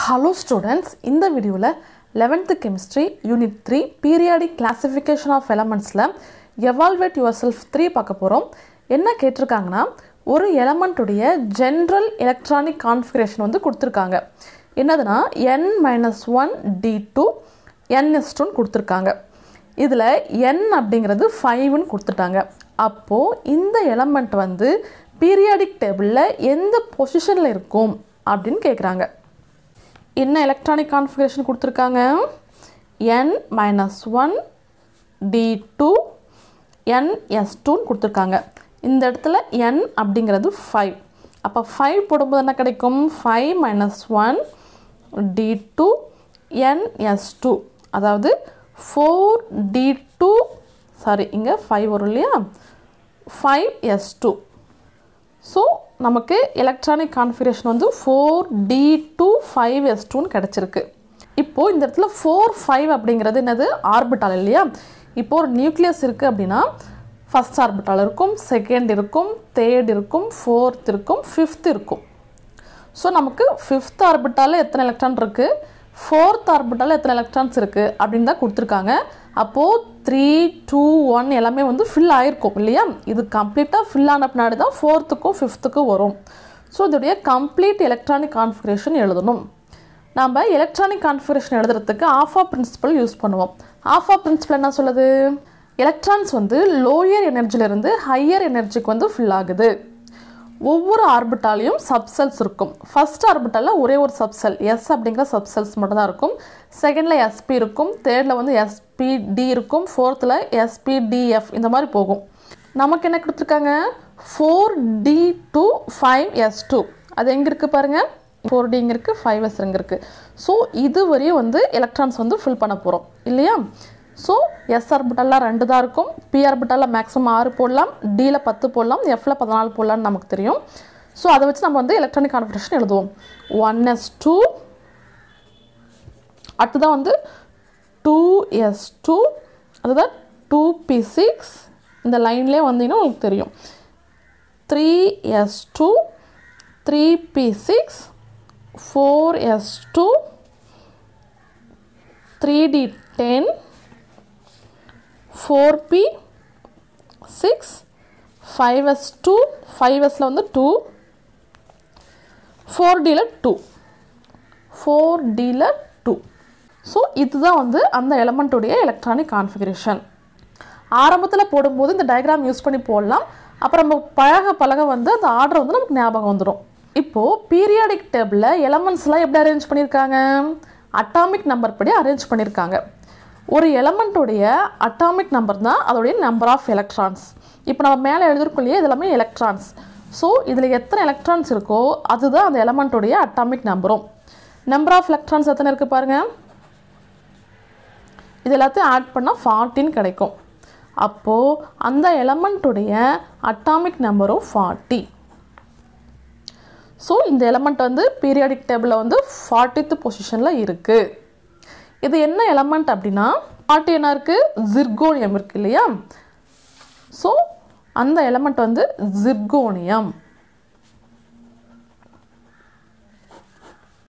hello students இந்த வீடியோவில் eleventh chemistry unit three periodic classification of எலமெண்ட்ஸில் எவால்வேட் யுவர் செல்ஃப் த்ரீ பார்க்க போகிறோம் என்ன கேட்டிருக்காங்கன்னா ஒரு எலமெண்ட்டுடைய ஜென்ரல் எலக்ட்ரானிக் கான்ஃபிகரேஷன் வந்து கொடுத்துருக்காங்க என்னதுன்னா n minus one d two n s டூன்னு கொடுத்துருக்காங்க இதில் என் அப்படிங்கிறது ஃபைவ்னு கொடுத்துட்டாங்க அப்போது இந்த எலமெண்ட் வந்து பீரியாடிக் டேபிளில் எந்த பொசிஷனில் இருக்கும் அப்படின்னு கேட்குறாங்க என்ன எலக்ட்ரானிக் கான்ஃபிகரேஷன் கொடுத்துருக்காங்க n minus one d two n s டூன்னு கொடுத்துருக்காங்க இந்த இடத்துல என் அப்படிங்கிறது ஃபைவ் அப்போ ஃபைவ் போடும்போது என்ன கிடைக்கும் five minus one d two n s two அதாவது ஃபோர் டி டூ சாரி இங்கே ஃபைவ் வரும் இல்லையா ஃபைவ் எஸ் டூ ஸோ நமக்கு எலக்ட்ரானிக் கான்ஃபிகரேஷன் வந்து four d two five s டூன்னு கிடச்சிருக்கு இப்போது இந்த இடத்துல ஃபோர் ஃபைவ் அப்படிங்கிறது என்னது ஆர்பிட்டால் இல்லையா இப்போது ஒரு நியூக்ளியஸ் இருக்குது அப்படின்னா ஃபஸ்ட் ஆர்பிட்டால் இருக்கும் செகண்ட் இருக்கும் தேர்ட் இருக்கும் ஃபோர்த் இருக்கும் ஃபிஃப்த் இருக்கும் ஸோ நமக்கு ஃபிஃப்த் ஆர்பிட்டாலில் எத்தனை எலக்ட்ரான் இருக்குது ஃபோர்த் ஆர்பிட்டாலில் எத்தனை எலக்ட்ரான்ஸ் இருக்குது அப்படின்னு தான் கொடுத்துருக்காங்க அப்போது த்ரீ டூ ஒன் எல்லாமே வந்து ஃபில் ஆகிருக்கும் இல்லையா இது கம்ப்ளீட்டாக ஃபில் ஆன பின்னாடி தான் ஃபோர்த்துக்கும் ஃபிஃப்த்துக்கும் வரும் ஸோ இதோடைய கம்ப்ளீட் எலக்ட்ரானிக் கான்ஃபிகரேஷன் எழுதணும் நம்ம எலக்ட்ரானிக் கான்ஃபிகரேஷன் எழுதுறதுக்கு ஆஃபா பிரின்சிபல் யூஸ் பண்ணுவோம் ஆஃபா பிரின்சிபல் என்ன சொல்லுது எலக்ட்ரான்ஸ் வந்து லோயர் எனர்ஜிலிருந்து ஹையர் எனர்ஜிக்கு வந்து ஃபில் ஆகுது ஒவ்வொரு ஆர்பிட்டாலையும் சப்செல்ஸ் இருக்கும் ஃபர்ஸ்ட் ஆர்பிட்டாலில் ஒரே ஒரு சப்செல் எஸ் அப்படிங்கிற சப்செல்ஸ் மட்டும் தான் இருக்கும் செகண்டில் எஸ்பி இருக்கும் தேர்டில் வந்து எஸ்பிடி இருக்கும் ஃபோர்த்தில் எஸ்பிடிஎஃப் இந்த மாதிரி போகும் நமக்கு என்ன கொடுத்துருக்காங்க four d two five s two அது எங்கே இருக்குது பாருங்கள் ஃபோர் டி இங்கே இருக்குது ஃபைவ் எஸ் இங்கே இருக்குது ஸோ இது வரையும் வந்து எலக்ட்ரான்ஸ் வந்து ஃபில் பண்ண போகிறோம் இல்லையா ஸோ எஸ் ஆர்பிட்டலில் ரெண்டு தான் இருக்கும் பி ஆர்பிட்டலில் மேக்ஸிமம் ஆறு போடலாம் டியில் பத்து போடலாம் எஃப்ல பதினாலு போடலாம்னு நமக்கு தெரியும் ஸோ அதை வச்சு நம்ம வந்து எலக்ட்ரானிக் கான்ஃபிகரேஷன் எழுதுவோம் ஒன் எஸ் டூ அடுத்ததான் வந்து டூ எஸ் டூ அதுதான் டூ பி சிக்ஸ் இந்த லைன்லேயே வந்தீங்கன்னா உங்களுக்கு தெரியும் three s two three p six four s two three d ten four p six five s two five எஸில் வந்து டூ ஃபோர் டியில் டூ ஃபோர் டியில் டூ ஸோ இதுதான் வந்து அந்த எலமெண்ட்டுடைய எலக்ட்ரானிக் கான்ஃபிகரேஷன் ஆரம்பத்தில் போடும்போது இந்த டயக்ராம் யூஸ் பண்ணி போடலாம் அப்புறம் நம்ம பழக பழக வந்து அந்த ஆர்டர் வந்து நமக்கு ஞாபகம் வந்துடும் இப்போது பீரியாடிக் டேபிளில் எலமெண்ட்ஸ்லாம் எப்படி அரேஞ்ச் பண்ணியிருக்காங்க அட்டாமிக் நம்பர் படி அரேஞ்ச் பண்ணியிருக்காங்க ஒரு எலமெண்ட்டுடைய அட்டாமிக் நம்பர் தான் அதோடைய நம்பர் ஆஃப் எலக்ட்ரான்ஸ் இப்போ நம்ம மேலே எழுதிருக்கோம் இல்லையா இது எல்லாமே எலக்ட்ரான்ஸ் ஸோ இதில் எத்தனை எலக்ட்ரான்ஸ் இருக்கோ அதுதான் அந்த எலமெண்ட்டுடைய அட்டாமிக் நம்பரும் நம்பர் ஆஃப் எலக்ட்ரான்ஸ் எத்தனை இருக்குது பாருங்கள் இது எல்லாத்தையும் ஆட் பண்ணால் ஃபார்ட்டின் கிடைக்கும் அப்போது அந்த எலமெண்ட்டுடைய அட்டாமிக் நம்பரும் ஃபார்ட்டி ஸோ இந்த எலமெண்ட் வந்து பீரியாடிக் டேபிளில் வந்து ஃபார்ட்டித்து பொசிஷனில் இருக்குது இது என்ன எலமெண்ட் அப்படின்னா பாட்டு என்ன இருக்குது ஜிர்கோனியம் இருக்குது இல்லையா ஸோ அந்த எலமெண்ட் வந்து ஜிர்கோனியம்